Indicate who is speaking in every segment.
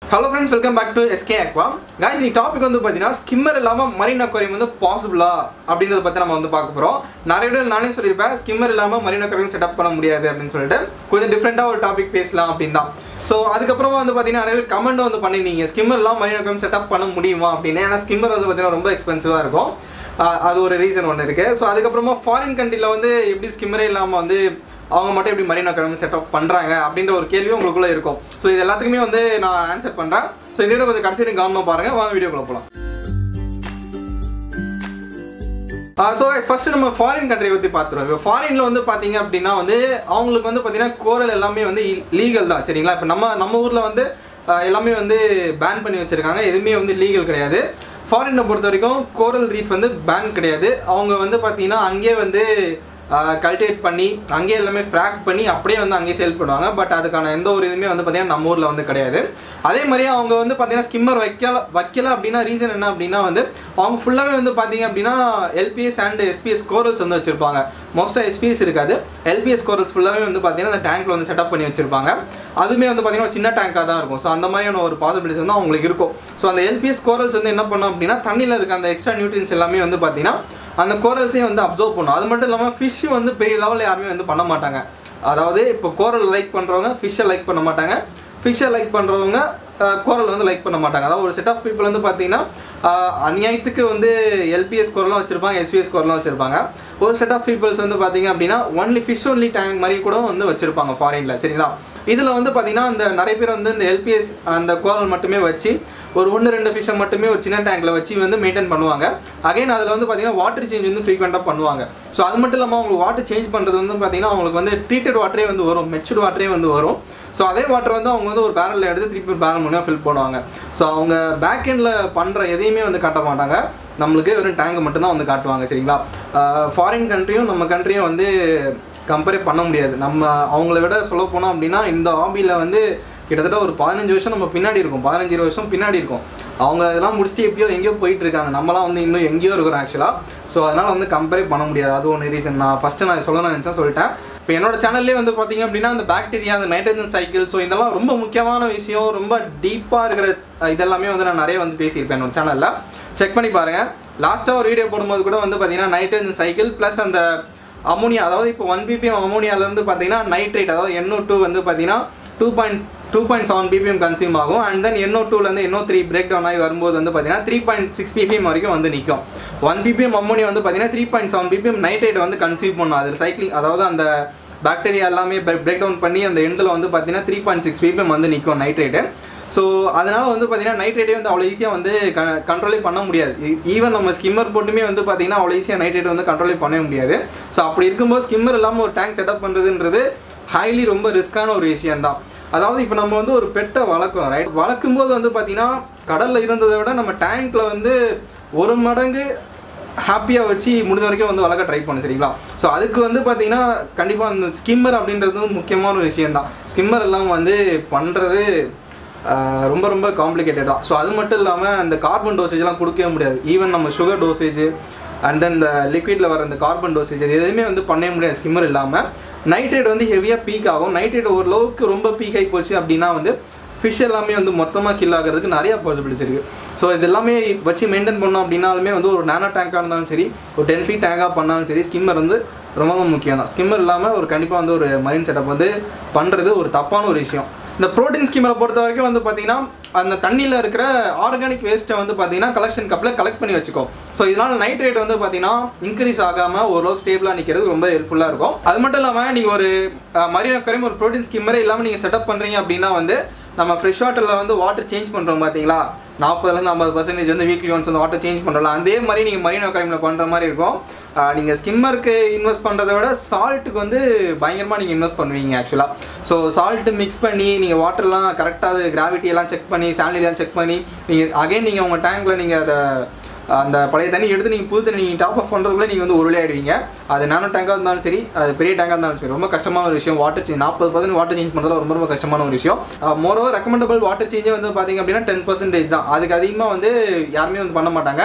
Speaker 1: hello friends welcome back to SK aqua guys இந்த topic வந்து பார்த்தீங்கன்னா ஸ்கிம்மர் இல்லாமல் மரீன் அக்வாரியம் வந்து பாசிபிளா அப்படின்றத பற்றி நம்ம வந்து பார்க்க போகிறோம் நிறைய பேர் நானே சொல்லியிருப்பேன் ஸ்கிம்மர் இல்லாமல் மரீன் அக்வாரியம் செட்டப் பண்ண முடியாது அப்படின்னு சொல்லிட்டு கொஞ்சம் டிஃப்ரெண்ட்டாக ஒரு டாபிக் பேசலாம் அப்படின்னு தான் ஸோ அதுக்கப்புறமா வந்து பார்த்தீங்கன்னா நிறைய பேர் கமெண்ட் வந்து பண்ணியிருந்தீங்க ஸ்கிம்மர் இல்லாமல் மரீன் அக்வாரியம் செட்டப் பண்ண முடியுமா அப்படின்னு ஏன்னா ஸ்கிம்மர் வந்து பார்த்தீங்கன்னா ரொம்ப எக்ஸ்பென்சிவாக இருக்கும் ஆஹ் அது ஒரு ரீசன் ஒன்று இருக்குது ஸோ அதுக்கப்புறமா ஃபாரின் கண்ட்ரியில் வந்து எப்படி ஸ்கிம்மரே இல்லாமல் வந்து அவங்க மட்டும் எப்படி மரீன் அக்வாரியம் செட்டப் பண்ணுறாங்க அப்படின்ற ஒரு கேள்வி உங்களுக்குள்ளே இருக்கும் ஸோ இது எல்லாத்துக்குமே வந்து நான் ஆன்சர் பண்ணுறேன் ஸோ இதை விட கொஞ்சம் கடைசி வரைக்கும் கவனமாக பாருங்கள் வாங்க வீடியோக்குள்ள போகலாம் ஸோ ஃபர்ஸ்ட் நம்ம ஃபாரின் கண்ட்ரி பற்றி பார்த்துருவோம் இப்போ ஃபாரினில் வந்து பார்த்தீங்க அப்படின்னா வந்து அவங்களுக்கு வந்து பார்த்தீங்கன்னா கோரல் எல்லாமே வந்து லீகல் தான் சரிங்களா இப்போ நம்ம நம்ம ஊரில் வந்து ஆஹ் எல்லாமே வந்து பேன் பண்ணி வச்சுருக்காங்க எதுவுமே வந்து லீகல் கிடையாது ஃபாரினை பொறுத்த வரைக்கும் கோரல் ரீஃப் வந்து பேன் கிடையாது அவங்க வந்து பார்த்தீங்கன்னா அங்கேயே வந்து கல்டிவேட் பண்ணி அங்கேயே எல்லாமே ஃப்ராக் பண்ணி அப்படியே வந்து அங்கேயே சேல் பண்ணுவாங்க பட் அதுக்கான எந்த ஒரு இதுவுமே வந்து பார்த்தீங்கன்னா நம்ம ஊரில் வந்து கிடையாது அதே மாதிரி அவங்க வந்து பார்த்தீங்கன்னா ஸ்கிம்மர் வைக்கல வைக்கல அப்படின்னா ரீசன் என்ன அப்படின்னா வந்து அவங்க ஃபுல்லாகவே வந்து பார்த்தீங்க அப்படின்னா எல்பிஎஸ் அண்ட் எஸ்பிஎஸ் கோரல்ஸ் வந்து வச்சுருப்பாங்க மோஸ்ட்டாக எஸ்பிஎஸ் இருக்காது எல்பிஎஸ் கோரல்ஸ் ஃபுல்லாகவே வந்து பார்த்தீங்கன்னா அந்த டேங்க்கில் வந்து செட்டப் பண்ணி வச்சிருப்பாங்க அதுவுமே வந்து பார்த்தீங்கன்னா ஒரு சின்ன டேங்காக தான் இருக்கும் ஸோ அந்த மாதிரியான ஒரு பாசிபிலிட்டிஸ் வந்து அவங்களுக்கு இருக்கும் ஸோ அந்த எல்பிஎஸ் கோரல்ஸ் வந்து என்ன பண்ணும் அப்படின்னா தண்ணியில் இருக்க அந்த எக்ஸ்ட்ரா நியூட்ரியன்ஸ் எல்லாமே வந்து பார்த்தீங்கன்னா அந்த கோரல்ஸையும் வந்து அப்சர்வ் பண்ணும் அது மட்டும் இல்லாமல் ஃபிஷ் வந்து பெரிய லெவலில் யாருமே வந்து பண்ண மாட்டாங்க அதாவது இப்போ கோரல் லைக் பண்ணுறவங்க ஃபிஷ்ஷை லைக் பண்ண மாட்டாங்க ஃபிஷ்ஷை லைக் பண்ணுறவங்க கோரல் வந்து லைக் பண்ண மாட்டாங்க அதாவது ஒரு செட் ஆஃப் பீப்புள் வந்து பார்த்தீங்கன்னா ஆஹ், அநியாயத்துக்கு வந்து எல்பிஎஸ் கோரலும் வச்சுருப்பாங்க எஸ்பிஎஸ் கோரலும் வச்சுருப்பாங்க ஒரு செட் ஆஃப் பீப்புள்ஸ் வந்து பார்த்தீங்க அப்படின்னா ஒன்லி ஃபிஷ் ஒன்லி டேங்க் மாதிரி கூட வந்து வச்சுருப்பாங்க ஃபாரினில் சரிங்களா இதில் வந்து பார்த்தீங்கன்னா இந்த நிறைய பேர் வந்து இந்த எல்பிஎஸ் அந்த கோரல் மட்டுமே வச்சு ஒரு ஒன்று ரெண்டு ஃபிஷ்ஷை மட்டுமே ஒரு சின்ன டேங்க்கில் வச்சு வந்து மெயின்டைன் பண்ணுவாங்க அகைன் அதில் வந்து பார்த்தீங்கன்னா வாட்டர் சேஞ்ச் வந்து ஃப்ரீக்வெண்ட்டாக பண்ணுவாங்க ஸோ அது மட்டும் இல்லாமல் அவங்களுக்கு வாட்டர் சேஞ்ச் பண்ணுறது வந்து பார்த்தீங்கன்னா அவங்களுக்கு வந்து ட்ரீட்டட் வாட்டரே வந்து வரும் மெச்சூர்ட் வாட்டரே வந்து வரும் ஸோ அதே வாட்டர் வந்து அவங்க வந்து ஒரு பேரலில் எடுத்து திருப்பி ஒரு பேரல் மூலியமாக ஃபில் பண்ணுவாங்க ஸோ அவங்க பேக் எண்டில் பண்ணுற எதையுமே வந்து காட்ட மாட்டாங்க நம்மளுக்கு வெறும் டேங்கை மட்டும்தான் வந்து காட்டுவாங்க சரிங்களா ஃபாரின் கண்ட்ரியும் நம்ம கண்ட்ரியும் வந்து கம்பேர் பண்ண முடியாது நம்ம அவங்கள விட சொல்ல போனோம் அப்படின்னா இந்த ஹாபியில் வந்து கிட்டத்தட்ட ஒரு பதினஞ்சு வருஷம் நம்ம பின்னாடி இருக்கும் பதினஞ்சு இருபது வருஷம் பின்னாடி இருக்கும் அவங்க இதெல்லாம் முடிச்சுட்டு எப்பயோ எங்கேயோ போயிட்டு இருக்காங்க நம்மலாம் வந்து இன்னும் எங்கேயோ இருக்கிறோம் ஆக்சுவலாக ஸோ அதனால் வந்து கம்பேர் பண்ண முடியாது அது ஒன்று ரீசன் நான் ஃபஸ்ட்டு நான் சொல்ல நினச்சேன் சொல்லிட்டேன் இப்போ என்னோட சேனல்லே வந்து பார்த்தீங்க அப்படின்னா அந்த பாக்டீரியா அந்த நைட்ரஜன் சைக்கிள் ஸோ இதெல்லாம் ரொம்ப முக்கியமான விஷயம் ரொம்ப டீப்பாக இருக்கிற அஹ், இதெல்லாமே வந்து நான் நிறைய வந்து பேசியிருப்பேன் என்னோட சேனலில் செக் பண்ணி பாருங்கள் லாஸ்ட்டாக ஒரு வீடியோ போடும்போது கூட வந்து பார்த்தீங்கன்னா நைட்ரஜன் சைக்கிள் ப்ளஸ் அந்த அமோனியா அதாவது இப்போ ஒன் பிபிஎம் அமோனியாலேருந்து பார்த்தீங்கன்னா நைட்ரேட் அதாவது என்ஓ டூ வந்து பார்த்தீங்கன்னா two point two point seven PPM consume ஆகும் அண்ட் தென் என்ஓ டூலேருந்து என்ஓ த்ரீ பிரேக் டவுன் ஆகி வரும்போது வந்து பார்த்தீங்கன்னா த்ரீ பாயிண்ட் சிக்ஸ் பிபிஎம் வரைக்கும் வந்து நிற்கும் ஒன் பிபிஎம் அமோனியா வந்து பார்த்தீங்கன்னா three point seven PPM nitrate வந்து கன்சியூம் பண்ணும் அது சைக்கிளிங் அதாவது அந்த பாக்டீரியா எல்லாமே பிரேக் டவுன் பண்ணி அந்த எண்டில் வந்து பார்த்தீங்கன்னா த்ரீ பாயிண்ட் சிக்ஸ் பிபிஎம் வந்து நிற்கும் நைட்ரேட்டு ஸோ அதனால் வந்து பார்த்தீங்கன்னா நைட்ரேட்டே வந்து அவ்வளோ ஈஸியாக வந்து க கண்ட்ரோலே பண்ண முடியாது ஈவன் நம்ம ஸ்கிம்மர் போட்டுமே வந்து பார்த்தீங்கன்னா அவ்வளோ ஈஸியாக நைட்ரேட் வந்து கண்ட்ரோலே பண்ண முடியாது ஸோ அப்படி இருக்கும்போது ஸ்கிம்மர் இல்லாமல் ஒரு டேங்க் செட்டப் பண்ணுறதுன்றது ஹைலி ரொம்ப ரிஸ்க்கான ஒரு விஷயம்தான் அதாவது இப்போ நம்ம வந்து ஒரு பெட்டை வளர்க்குறோம் ரைட் வளர்க்கும் போது வந்து பார்த்தீங்கன்னா கடலில் இருந்ததை விட நம்ம டேங்க்ல வந்து ஒரு மடங்கு ஹாப்பியாக வச்சு முடிஞ்ச வரைக்கும் வந்து வளர்க்க ட்ரை பண்ணு சரிங்களா ஸோ அதுக்கு வந்து பார்த்தீங்கன்னா கண்டிப்பாக அந்த ஸ்கிம்மர் அப்படின்றது வந்து முக்கியமான ஒரு விஷயம்தான் ஸ்கிம்மர் எல்லாம் வந்து பண்ணுறது ரொம்ப ரொம்ப காம்ப்ளிகேட்டட் தான் ஸோ அது மட்டும் இல்லாமல் அந்த கார்பன் டோசேஜ்லாம் கொடுக்கவே முடியாது ஈவன் நம்ம சுகர் டோசேஜ் அண்ட் தென் இந்த லிக்விடில் வர இந்த கார்பன் டோசேஜ் இது எதுவுமே வந்து பண்ணவே முடியாது ஸ்கிம்மர் இல்லாமல் நைட்ரேட் வந்து ஹெவியாக பீக் ஆகும் நைட்ரேட் ஓரளவுக்கு ரொம்ப பீக் ஆகி போச்சு அப்படின்னா வந்து ஃபிஷ் எல்லாமே வந்து மொத்தமாக கில் ஆகிறதுக்கு நிறைய பாசிபிலிட்டிஸ் இருக்குது ஸோ இது எல்லாமே வச்சு மெயின்டைன் பண்ணோம் அப்படின்னாலுமே வந்து ஒரு நேனோ டேங்காக இருந்தாலும் சரி ஒரு டென் ஃபீட் டேங்காக பண்ணாலும் சரி ஸ்கிம்மர் வந்து ரொம்ப ரொம்ப முக்கியம் தான் ஸ்கிம்மர் இல்லாமல் ஒரு கண்டிப்பாக வந்து ஒரு மரீன் செட்டப் வந்து பண்ணுறது ஒரு தப்பான ஒரு விஷயம் இந்த ப்ரோட்டீன் ஸ்கீமரை பொறுத்த வரைக்கும் வந்து பார்த்தீங்கன்னா அந்த தண்ணியில் இருக்கிற ஆர்கானிக் வேஸ்ட்டை வந்து பார்த்தீங்கன்னா கலெக்ஷன் கப்பில் கலெக்ட் பண்ணி வச்சுக்கோ ஸோ இதனால் நைட்ரேட் வந்து பார்த்தீங்கன்னா இன்க்ரீஸ் ஆகாமல் ஓரளவுக்கு ஸ்டேபிளாக நிற்கிறது ரொம்ப ஹெல்ப்ஃபுல்லாக இருக்கும் அது மட்டும் இல்லாமல் நீங்கள் ஒரு மரீனா கரையும் ஒரு ப்ரோட்டீன் ஸ்கீமரே இல்லாமல் நீங்கள் செட்டப் பண்ணுறீங்க அப்படின்னா வந்து நம்ம ஃப்ரெஷ் வாட்டரில் வந்து வாட்டர் சேஞ்ச் பண்ணுறோம் பார்த்தீங்களா நாற்பதுலேருந்து ஐம்பது பர்சன்டேஜ் வந்து வீக்லி ஒன்ஸ் வந்து வாட்டர் சேஞ்ச் பண்ணுறோம் அதே மாதிரி நீங்கள் மரீனா கரைமில் பண்ணுற மாதிரி இருக்கும் நீங்கள் ஸ்கிம்மருக்கு இன்வெஸ்ட் பண்ணுறதை விட சால்ட்டுக்கு வந்து பயங்கரமாக நீங்கள் இன்வெஸ்ட் பண்ணுவீங்க ஆக்சுவலாக ஸோ சால்ட்டு மிக்ஸ் பண்ணி நீங்கள் வாட்டர்லாம் கரெக்டாக அது gravity எல்லாம் செக் பண்ணி சாலிலாம் செக் பண்ணி நீங்கள் அகைன் நீங்கள் உங்கள் டேங்க்கில் நீங்கள் அதை அந்த பழைய தண்ணி எடுத்து நீங்கள் புது தண்ணி நீங்கள் டாப் அப் பண்ணுறதுக்குள்ளே நீங்கள் வந்து ஒரு வழி ஆயிடுவீங்க அது நானோ டேங்காக இருந்தாலும் சரி அது பெரிய டேங்காக இருந்தாலும் சரி ரொம்ப கஷ்டமான ஒரு விஷயம் வாட்டர் சேஞ்ச் நாற்பது பர்சன்ட் வாட்டர் சேஞ்ச் பண்ணுறதுல ரொம்ப ரொம்ப கஷ்டமான ஒரு விஷயம் மோரோவர் ரெக்கமெண்டபிள் வாட்டர் சேஞ்சே வந்து பார்த்தீங்க அப்படின்னா டென் பர்சன்டேஜ் தான் அதுக்கு அதிகமாக வந்து யாருமே வந்து பண்ண மாட்டாங்க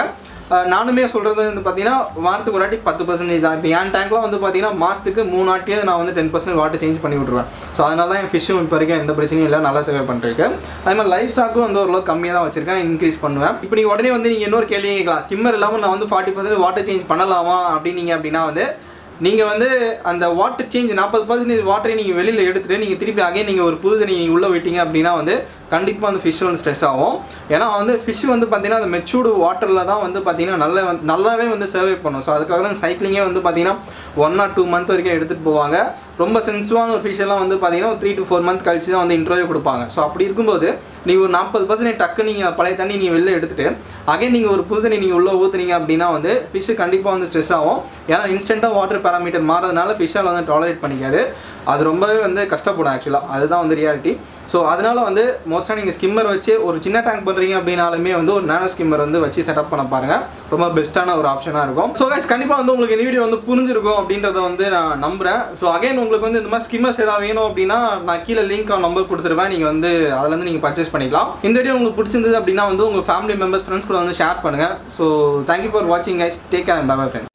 Speaker 1: அஹ், நானுமே சொல்கிறது வந்து பார்த்தீங்கன்னா வாரத்துக்கு ஒரு வாட்டி பத்து பர்சன்டேஜ் தான் இப்போ என் டேங்க்லாம் வந்து பார்த்தீங்கன்னா மாதத்துக்கு மூணு வாட்டியே நான் வந்து டென் பர்சன்ட் வாட்டர் சேஞ்ச் பண்ணி விட்ருவேன் ஸோ அதனால தான் என் ஃபிஷ்ஷும் இப்போ வரைக்கும் எந்த பிரச்சனையும் இல்லை நல்லா சேவை பண்ணிருக்கேன் அதே மாதிரி லைஃப் ஸ்டாக்கும் வந்து ஓரளவு கம்மியாக தான் வச்சிருக்கேன் இன்க்ரீஸ் பண்ணுவேன் இப்போ நீங்கள் உடனே வந்து நீங்கள் இன்னொரு கேள்வி கேட்கலாம் ஸ்கிம்மர் இல்லாமல் நான் வந்து ஃபார்ட்டி பர்சன்ட் வாட்டர் சேஞ்ச் பண்ணலாமா அப்படின்னீங்க அப்படின்னா வந்து நீங்கள் வந்து அந்த வாட்டர் சேஞ்ச் நாற்பது பர்சன்டேஜ் வாட்டரை நீங்கள் வெளியில் எடுத்துட்டு நீங்கள் திருப்பி அகைன் நீங்கள் ஒரு புது நீங்கள் உள்ளே விட்டீங்க அப்படின்னா வந்து கண்டிப்பாக அந்த ஃபிஷ் வந்து ஸ்ட்ரெஸ் ஆகும் ஏன்னா வந்து ஃபிஷ் வந்து பார்த்தீங்கன்னா அந்த மெச்சூர்டு வாட்டரில் தான் வந்து பார்த்தீங்கன்னா நல்ல வந்து நல்லாவே வந்து சர்வை பண்ணும் ஸோ அதுக்காக தான் சைக்கிளிங்கே வந்து பார்த்தீங்கன்னா ஒன் ஆர் டூ மந்த் வரைக்கும் எடுத்துகிட்டு போவாங்க ரொம்ப சென்சிவான ஒரு ஃபிஷ் எல்லாம் வந்து பார்த்தீங்கன்னா ஒரு த்ரீ டு ஃபோர் மந்த் கழிச்சு தான் வந்து இன்டர்வியூ கொடுப்பாங்க ஸோ அப்படி இருக்கும்போது நீங்கள் ஒரு நாற்பது பர்சன்டேஜ் டக்கு நீங்கள் பழைய தண்ணி நீங்கள் வெளில எடுத்துட்டு அகைன் நீங்கள் ஒரு புது தண்ணி நீங்கள் உள்ளே ஊற்றுனீங்க அப்படின்னா வந்து ஃபிஷ்ஷு கண்டிப்பாக வந்து ஸ்ட்ரெஸ் ஆகும் ஏன்னா இன்ஸ்டண்ட்டாக வாட்டர் பேராமீட்டர் மாறதுனால ஃபிஷ்ஷால் வந்து டாலரேட் பண்ணிக்காது அது ரொம்பவே வந்து கஷ்டப்படும் ஆக்சுவலாக அதுதான் வந்து ரியாலிட்டி ஸோ அதனால வந்து மோஸ்ட்டாக நீங்கள் ஸ்கிம்மர் வச்சு ஒரு சின்ன டேங்க் பண்ணுறீங்க அப்படின்னாலுமே வந்து ஒரு நேனோ ஸ்கிம்மர் வந்து வச்சு செட்டப் பண்ண பாருங்க ரொம்ப பெஸ்ட்டான ஒரு ஆப்ஷனாக இருக்கும் ஸோ கைஸ் கண்டிப்பாக வந்து உங்களுக்கு இந்த வீடியோ வந்து புரிஞ்சிருக்கும் அப்படின்றத வந்து நான் நம்புறேன் ஸோ அகைன் உங்களுக்கு வந்து இந்த மாதிரி ஸ்கிம்மர்ஸ் ஏதாவது வேணும் அப்படின்னா நான் கீழே லிங்க் நம்பர் கொடுத்துருவேன் நீங்கள் வந்து அதுலேருந்து நீங்கள் பர்ச்சேஸ் பண்ணிக்கலாம் இந்த வீடியோ உங்களுக்கு பிடிச்சிருந்தது அப்படின்னா வந்து உங்கள் ஃபேமிலி மெம்பர்ஸ் ஃப்ரெண்ட்ஸ் கூட வந்து ஷேர் பண்ணுங்கள் ஸோ தேங்க்யூ ஃபார் வாட்சிங் guys take care bye bye friends